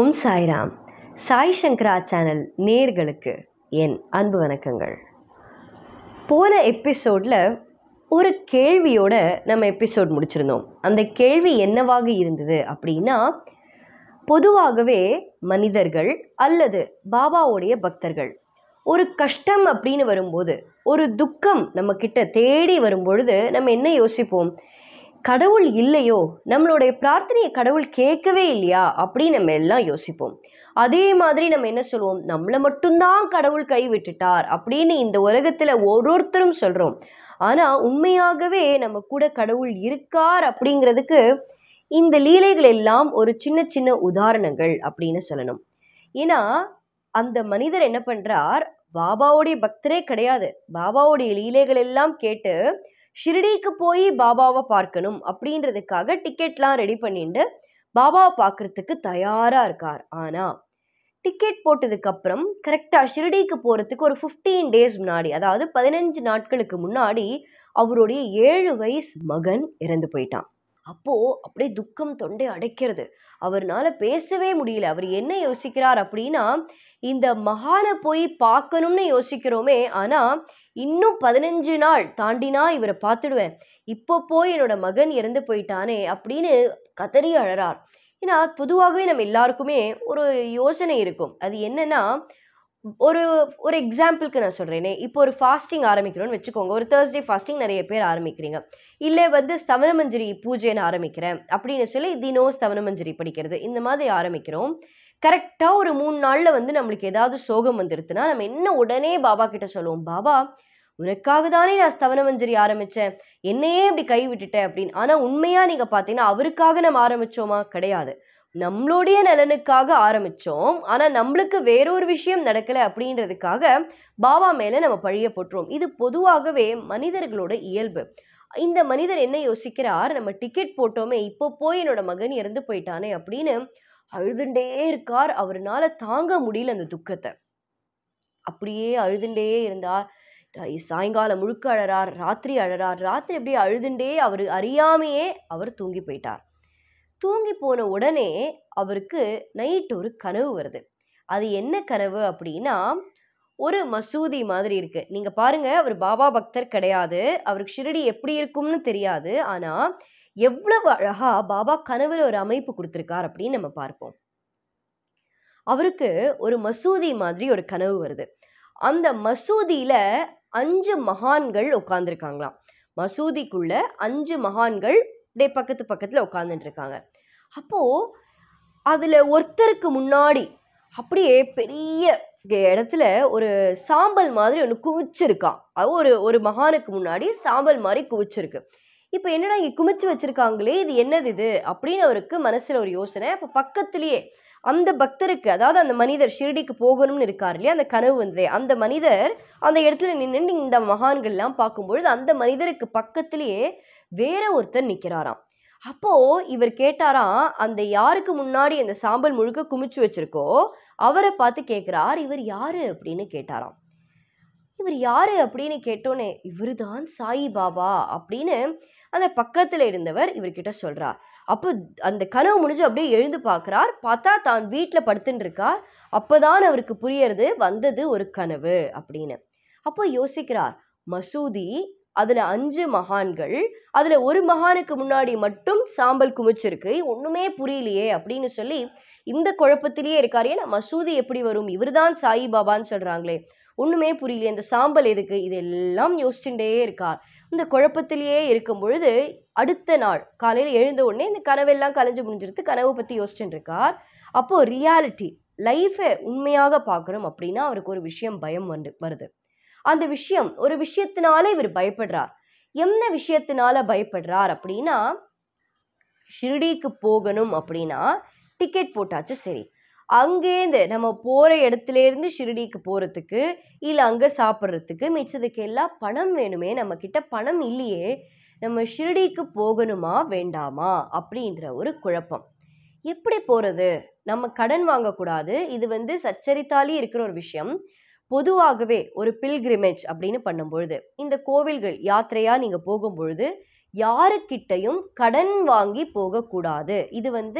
ஓம் Sairam Sai Shankara channel நேர்களுக்கு என் அன்பு வணக்கங்கள் போன எபிசோடில் ஒரு கேள்வியோட நம்ம எபிசோட் முடிச்சிருந்தோம் அந்த கேள்வி என்னவாக இருந்தது அப்படின்னா பொதுவாகவே மனிதர்கள் அல்லது பாபாவுடைய பக்தர்கள் ஒரு கஷ்டம் அப்படின்னு வரும்போது ஒரு துக்கம் நம்ம கிட்ட தேடி வரும்பொழுது நம்ம என்ன யோசிப்போம் கடவுள் இல்லையோ நம்மளுடைய பிரார்த்தனையை கடவுள் கேட்கவே இல்லையா அப்படின்னு நம்ம எல்லாம் யோசிப்போம் அதே மாதிரி நம்ம என்ன சொல்லுவோம் நம்மளை மட்டும்தான் கடவுள் கைவிட்டுட்டார் அப்படின்னு இந்த உலகத்தில் ஒரு ஒருத்தரும் சொல்கிறோம் ஆனால் உண்மையாகவே நம்ம கூட கடவுள் இருக்கார் அப்படிங்கிறதுக்கு இந்த லீலைகள் எல்லாம் ஒரு சின்ன சின்ன உதாரணங்கள் அப்படின்னு சொல்லணும் ஏன்னா அந்த மனிதர் என்ன பண்ணுறார் பாபாவுடைய பக்தரே கிடையாது பாபாவுடைய லீலைகள் எல்லாம் கேட்டு ஷிரடிக்கு போய் பாபாவை பார்க்கணும் அப்படின்றதுக்காக டிக்கெட்லாம் ரெடி பண்ணிட்டு பாபாவை பார்க்கறதுக்கு தயாராக இருக்கார் ஆனால் டிக்கெட் போட்டதுக்கு அப்புறம் கரெக்டாக ஷிரடிக்கு போகிறதுக்கு ஒரு ஃபிஃப்டீன் டேஸ் முன்னாடி அதாவது பதினஞ்சு நாட்களுக்கு முன்னாடி அவருடைய ஏழு வயசு மகன் இறந்து போயிட்டான் அப்போது அப்படியே துக்கம் தொண்டை அடைக்கிறது அவர்னால பேசவே முடியல அவர் என்ன யோசிக்கிறார் அப்படின்னா இந்த மகானை போய் பார்க்கணும்னு யோசிக்கிறோமே ஆனால் இன்னும் பதினஞ்சு நாள் தாண்டினா இவரை பார்த்துடுவேன் இப்போ போய் என்னோட மகன் இறந்து போயிட்டானே அப்படின்னு கதறி அழறார் ஏன்னா பொதுவாகவே நம்ம எல்லாருக்குமே ஒரு யோசனை இருக்கும் அது என்னன்னா ஒரு ஒரு எக்ஸாம்பிளுக்கு நான் சொல்கிறேனே இப்போ ஒரு ஃபாஸ்டிங் ஆரம்பிக்கிறோன்னு வச்சுக்கோங்க ஒரு தேர்ஸ்டே ஃபாஸ்டிங் நிறைய பேர் ஆரம்பிக்கிறீங்க இல்லை வந்து ஸ்தவனமஞ்சரி பூஜைன்னு ஆரம்பிக்கிறேன் அப்படின்னு சொல்லி தினம் ஸ்தவனமஞ்சரி படிக்கிறது இந்த மாதிரி ஆரம்பிக்கிறோம் கரெக்டாக ஒரு மூணு நாளில் வந்து நம்மளுக்கு ஏதாவது சோகம் வந்துருதுன்னா நம்ம என்ன உடனே பாபா கிட்ட சொல்லுவோம் பாபா உனக்காக தானே நான் ஸ்தவனமஞ்சரி ஆரம்பித்தேன் என்னையே இப்படி கை விட்டுட்டேன் அப்படின்னு ஆனால் உண்மையாக நீங்கள் பார்த்தீங்கன்னா அவருக்காக நம்ம ஆரம்பித்தோமா கிடையாது நம்மளுடைய நலனுக்காக ஆரம்பித்தோம் ஆனால் நம்மளுக்கு வேறொரு விஷயம் நடக்கலை அப்படின்றதுக்காக பாபா மேலே நம்ம பழிய போட்டுருவோம் இது பொதுவாகவே மனிதர்களோட இயல்பு இந்த மனிதர் என்ன யோசிக்கிறார் நம்ம டிக்கெட் போட்டோமே இப்போ போய் என்னோட மகன் இறந்து போயிட்டானே அப்படின்னு அழுதுண்டே இருக்கார் அவர்னால தாங்க முடியல அந்த துக்கத்தை அப்படியே அழுதுண்டே இருந்தார் சாயங்காலம் முழுக்க அழறார் ராத்திரி அழறார் ராத்திரி அப்படியே அழுதுண்டே அவர் அறியாமையே அவர் தூங்கி போயிட்டார் தூங்கி போன உடனே அவருக்கு நைட் ஒரு கனவு வருது அது என்ன கனவு அப்படின்னா ஒரு மசூதி மாதிரி இருக்கு நீங்க பாருங்க அவர் பாபா பக்தர் கிடையாது அவருக்கு ஷிரடி எப்படி இருக்கும்னு தெரியாது ஆனா எவ்வளவு அழகா பாபா கனவுல ஒரு அமைப்பு கொடுத்துருக்கார் அப்படின்னு நம்ம பார்ப்போம் அவருக்கு ஒரு மசூதி மாதிரி ஒரு கனவு வருது அந்த மசூதியில அஞ்சு மகான்கள் உட்காந்துருக்காங்களாம் மசூதிக்குள்ள அஞ்சு மகான்கள் அப்படியே பக்கத்து பக்கத்தில் உட்காந்துட்டு இருக்காங்க அப்போது அதில் ஒருத்தருக்கு முன்னாடி அப்படியே பெரிய இடத்துல ஒரு சாம்பல் மாதிரி ஒன்று குவிச்சிருக்கான் அது ஒரு ஒரு மகானுக்கு முன்னாடி சாம்பல் மாதிரி குவிச்சிருக்கு இப்போ என்னடா இங்கே குமிச்சு வச்சிருக்காங்களே இது என்னது இது அப்படின்னு அவருக்கு மனசில் ஒரு யோசனை அப்போ பக்கத்துலேயே அந்த பக்தருக்கு அதாவது அந்த மனிதர் ஷிரடிக்கு போகணும்னு இருக்கார் இல்லையா அந்த கனவு வந்ததே அந்த மனிதர் அந்த இடத்துல நின்று இந்த மகான்கள்லாம் பார்க்கும்பொழுது அந்த மனிதருக்கு பக்கத்திலேயே வேற ஒருத்தர் நிற்கிறாராம் அப்போ இவர் கேட்டாராம் அந்த யாருக்கு முன்னாடி அந்த சாம்பல் முழுக்க குமிச்சு வச்சிருக்கோ அவரை பார்த்து கேட்குறார் இவர் யாரு அப்படின்னு கேட்டாராம் இவர் யாரு அப்படின்னு கேட்டோன்னே இவர் தான் சாயி பாபா அப்படின்னு அந்த பக்கத்தில் இருந்தவர் இவர்கிட்ட சொல்றார் அப்போ அந்த கனவு முடிஞ்சு அப்படியே எழுந்து பார்க்குறார் பார்த்தா தான் வீட்டில் படுத்துட்டு இருக்கார் அப்போதான் அவருக்கு புரியறது வந்தது ஒரு கனவு அப்படின்னு அப்போ யோசிக்கிறார் மசூதி அதில் அஞ்சு மகான்கள் அதில் ஒரு மகானுக்கு முன்னாடி மட்டும் சாம்பல் குமிச்சிருக்கு ஒன்றுமே புரியலையே அப்படின்னு சொல்லி இந்த குழப்பத்திலேயே இருக்கார் ஏன்னா மசூதி எப்படி வரும் இவர்தான் சாயி பாபான்னு சொல்கிறாங்களே ஒன்றுமே புரியலையே இந்த சாம்பல் எதுக்கு இதெல்லாம் யோசிச்சுட்டே இருக்கார் இந்த குழப்பத்திலேயே இருக்கும் பொழுது அடுத்த நாள் காலையில் எழுந்த உடனே இந்த கனவெல்லாம் கலைஞ்சு முடிஞ்சிருது கனவை பற்றி யோசிச்சுட்டு இருக்கார் அப்போது ரியாலிட்டி லைஃபை உண்மையாக பார்க்குறோம் அப்படின்னா அவருக்கு ஒரு விஷயம் பயம் வந்து வருது அந்த விஷயம் ஒரு விஷயத்தினால இவர் பயப்படுறார் என்ன விஷயத்தினால பயப்படுறார் அப்படின்னா ஷிரடிக்கு போகணும் அப்படின்னா டிக்கெட் போட்டாச்சு சரி அங்கேருந்து நம்ம போகிற இடத்துலேருந்து ஷிரடிக்கு போகிறதுக்கு இல்லை அங்கே சாப்பிட்றதுக்கு மிச்சதுக்கு எல்லாம் பணம் வேணுமே நம்ம கிட்ட பணம் இல்லையே நம்ம ஷிரடிக்கு போகணுமா வேண்டாமா அப்படின்ற ஒரு குழப்பம் எப்படி போகிறது நம்ம கடன் வாங்கக்கூடாது இது வந்து சச்சரித்தாலே இருக்கிற ஒரு விஷயம் பொதுவாகவே ஒரு பில்கிரிமேஜ் அப்படின்னு பண்ணும்பொழுது இந்த கோவில்கள் யாத்திரையாக நீங்கள் போகும்பொழுது யாருக்கிட்டையும் கடன் வாங்கி போகக்கூடாது இது வந்து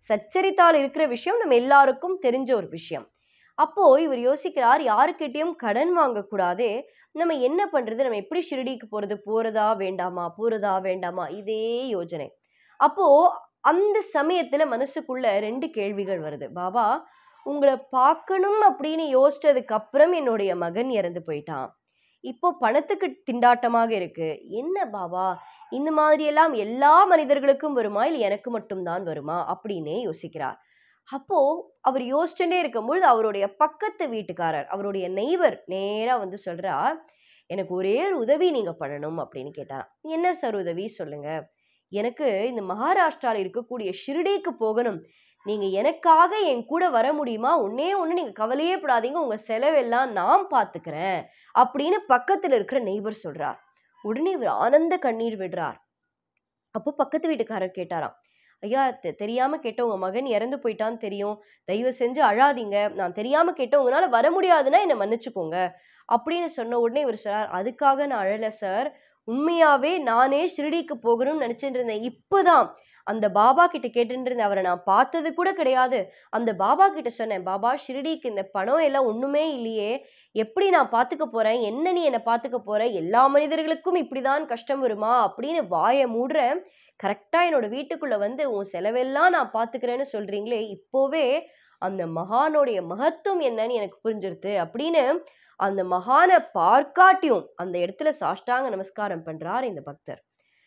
சச்சரித்தால் இருக்கிற விஷயம் நம்ம எல்லாருக்கும் தெரிஞ்ச ஒரு விஷயம் அப்போ இவர் யோசிக்கிறார் யாருக்கிட்டயும் கடன் வாங்கக்கூடாதே நம்ம என்ன பண்றது நம்ம எப்படி ஷிரடிக்கு போறது போறதா வேண்டாமா போறதா வேண்டாமா இதே யோஜனை அப்போ அந்த சமயத்துல மனசுக்குள்ள ரெண்டு கேள்விகள் வருது பாபா உங்களை பார்க்கணும் அப்படின்னு யோசிச்சதுக்கு அப்புறம் என்னுடைய மகன் இறந்து போயிட்டான் இப்போ பணத்துக்கு திண்டாட்டமாக இருக்கு என்ன பாபா இந்த மாதிரி எல்லாம் எல்லா மனிதர்களுக்கும் வருமா இல்லை எனக்கு மட்டும்தான் வருமா அப்படின்னே யோசிக்கிறார் அப்போ அவர் யோசிச்சுட்டே இருக்கும்பொழுது அவருடைய பக்கத்து வீட்டுக்காரர் அவருடைய நெய்வர் நேரா வந்து சொல்றா எனக்கு ஒரே ஒரு உதவி நீங்க பண்ணணும் அப்படின்னு கேட்டாராம் என்ன சார் உதவி சொல்லுங்க எனக்கு இந்த மகாராஷ்டிரால இருக்கக்கூடிய ஷிரடிக்கு போகணும் நீங்க எனக்காக என் கூட வர முடியுமா ஒன்னே ஒண்ணு நீங்க கவலையே படாதீங்க உங்க செலவெல்லாம் நான் பாத்துக்கிறேன் அப்படின்னு பக்கத்துல இருக்கிற நெய்பர் சொல்றார் உடனே இவர் ஆனந்த கண்ணீர் விடுறார் அப்போ பக்கத்து வீட்டுக்காரர் கேட்டாராம் ஐயா தெ- தெரியாம கேட்ட உங்க மகன் இறந்து போயிட்டான்னு தெரியும் தயவு செஞ்சு அழாதீங்க நான் தெரியாம கேட்ட உங்களால வர முடியாதுன்னா என்னை மன்னிச்சுக்கோங்க அப்படின்னு சொன்ன உடனே இவர் சொல்றார் அதுக்காக நான் அழல சார் உண்மையாவே நானே ஷிரடிக்கு போகணும்னு நினைச்சிட்டு இருந்தேன் இப்பதான் அந்த பாபா கிட்ட கேட்டுட்டு இருந்தேன் அவரை நான் பார்த்தது கூட கிடையாது அந்த பாபா கிட்ட சொன்னேன் பாபா ஷிரடிக்கு இந்த பணம் எல்லாம் ஒண்ணுமே இல்லையே எப்படி நான் பாத்துக்க போறேன் என்ன நீ என்னை பாத்துக்க போற எல்லா மனிதர்களுக்கும் இப்படிதான் கஷ்டம் வருமா அப்படின்னு வாயை மூடுற கரெக்டா என்னோட வீட்டுக்குள்ள வந்து உன் செலவெல்லாம் நான் பாத்துக்கிறேன்னு சொல்றீங்களே இப்போவே அந்த மகானுடைய மகத்துவம் என்னன்னு எனக்கு புரிஞ்சிருது அப்படின்னு அந்த மகானை பார்க்காட்டியும் அந்த இடத்துல சாஷ்டாங்க நமஸ்காரம் பண்றார் இந்த பக்தர்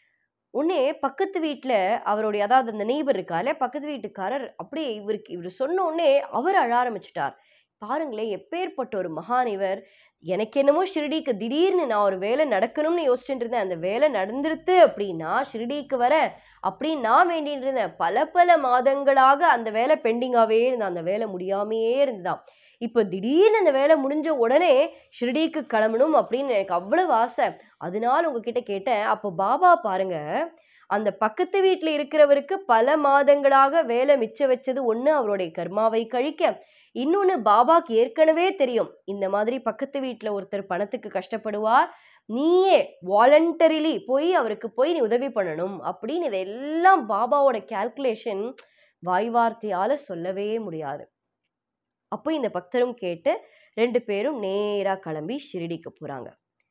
உடனே பக்கத்து வீட்ல அவருடைய அதாவது அந்த நெய்பர் இருக்கால பக்கத்து வீட்டுக்காரர் அப்படியே இவருக்கு இவர் சொன்ன உடனே அவர் அழ ஆரம்பிச்சிட்டார் பாருங்களேன் எப்பேற்பட்ட ஒரு மகான் இவர் எனக்கு என்னமோ ஷிரடிக்கு திடீர்னு நான் ஒரு வேலை நடக்கணும்னு யோசிச்சுட்டு இருந்தேன் அந்த வேலை நடந்துருத்து அப்படின்னா ஷிரடிக்கு வர அப்படின்னு நான் வேண்டிட்டு இருந்தேன் பல பல மாதங்களாக அந்த வேலை பெண்டிங்காவே இருந்தது அந்த வேலை முடியாமையே இருந்ததாம் இப்போ திடீர்னு அந்த வேலை முடிஞ்ச உடனே ஷிரடிக்கு கிளம்பணும் அப்படின்னு எனக்கு அவ்வளவு ஆசை அதனால உங்ககிட்ட கேட்டேன் அப்போ பாபா பாருங்க அந்த பக்கத்து வீட்டில் இருக்கிறவருக்கு பல மாதங்களாக வேலை மிச்ச வச்சது ஒன்று அவருடைய கர்மாவை கழிக்க இன்னொன்று பாபாக்கு ஏற்கனவே தெரியும் இந்த மாதிரி பக்கத்து வீட்டில் ஒருத்தர் பணத்துக்கு கஷ்டப்படுவார் நீயே வாலண்டரிலி போய் அவருக்கு போய் நீ உதவி பண்ணணும் அப்படின்னு இதெல்லாம் பாபாவோட கால்குலேஷன் வாய் வார்த்தையால சொல்லவே முடியாது அப்போ இந்த பக்தரும் கேட்டு ரெண்டு பேரும் நேரா கிளம்பி ஷிரடிக்கு போறாங்க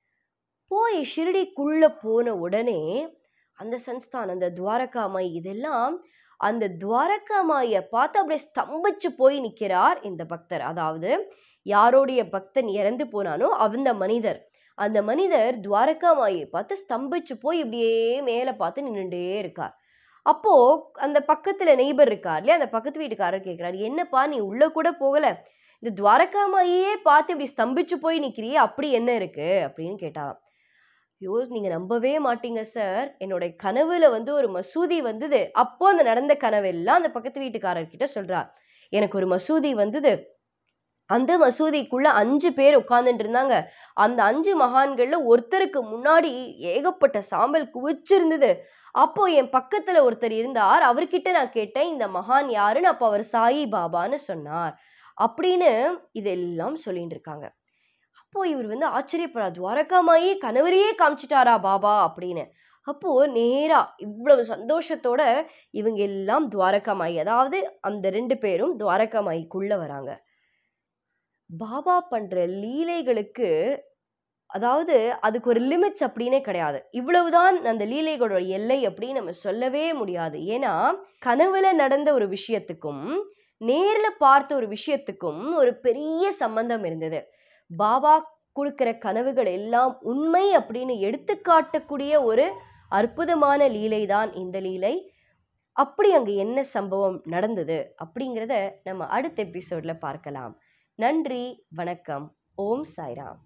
போய் ஷிரடிக்குள்ள போன உடனே அந்த சன்ஸ்தான் அந்த துவாரகாமாய் இதெல்லாம் அந்த துவாரகாமாயை பார்த்து அப்படியே ஸ்தம்பிச்சு போய் நிற்கிறார் இந்த பக்தர் அதாவது யாரோடைய பக்தன் இறந்து போனானோ அந்த மனிதர் அந்த மனிதர் துவாரகாமாயை பார்த்து ஸ்தம்பிச்சு போய் இப்படியே மேலே பார்த்து நின்றுட்டே இருக்கார் அப்போ அந்த பக்கத்துல நெய்பர் இருக்கார் இல்லையா அந்த பக்கத்து வீட்டுக்காரர் கேட்கிறாரு என்னப்பா நீ உள்ள கூட போகல இந்த துவாரகாமாயே பார்த்து இப்படி ஸ்தம்பிச்சு போய் நிக்கிறியே அப்படி என்ன இருக்கு அப்படின்னு கேட்டாராம் யோஸ் நீங்க நம்பவே மாட்டீங்க சார் என்னோட கனவுல வந்து ஒரு மசூதி வந்தது அப்போ அந்த நடந்த கனவெல்லாம் அந்த பக்கத்து வீட்டுக்காரர்கிட்ட சொல்றார் எனக்கு ஒரு மசூதி வந்தது அந்த மசூதிக்குள்ள அஞ்சு பேர் உட்கார்ந்துட்டு இருந்தாங்க அந்த அஞ்சு மகான்கள்ல ஒருத்தருக்கு முன்னாடி ஏகப்பட்ட சாம்பல் குவிச்சிருந்தது அப்போ என் பக்கத்துல ஒருத்தர் இருந்தார் அவர்கிட்ட நான் கேட்டேன் இந்த மகான் யாருன்னு அப்போ அவர் சாயி பாபான்னு சொன்னார் அப்படின்னு இதெல்லாம் சொல்லிட்டு இருக்காங்க அப்போ இவர் வந்து ஆச்சரியப்படுறா துவாரகாமாயே கனவுலயே காமிச்சிட்டாரா பாபா அப்படின்னு அப்போ நேரா இவ்வளவு சந்தோஷத்தோட இவங்க எல்லாம் துவாரகாமாயி அதாவது அந்த ரெண்டு பேரும் துவாரகாமாயிக்குள்ள வராங்க பாபா பண்ற லீலைகளுக்கு அதாவது அதுக்கு ஒரு லிமிட்ஸ் அப்படின்னே கிடையாது இவ்வளவுதான் அந்த லீலைகளோட எல்லை அப்படின்னு நம்ம சொல்லவே முடியாது ஏன்னா கனவுல நடந்த ஒரு விஷயத்துக்கும் நேர்ல பார்த்த ஒரு விஷயத்துக்கும் ஒரு பெரிய சம்பந்தம் இருந்தது பாபா கொடுக்கிற கனவுகள் எல்லாம் உண்மை அப்படின்னு எடுத்துக்காட்டக்கூடிய ஒரு அற்புதமான லீலை தான் இந்த லீலை அப்படி அங்க என்ன சம்பவம் நடந்தது அப்படிங்கிறத நம்ம அடுத்த எபிசோட்ல பார்க்கலாம் நன்றி வணக்கம் ஓம் சாய்ராம்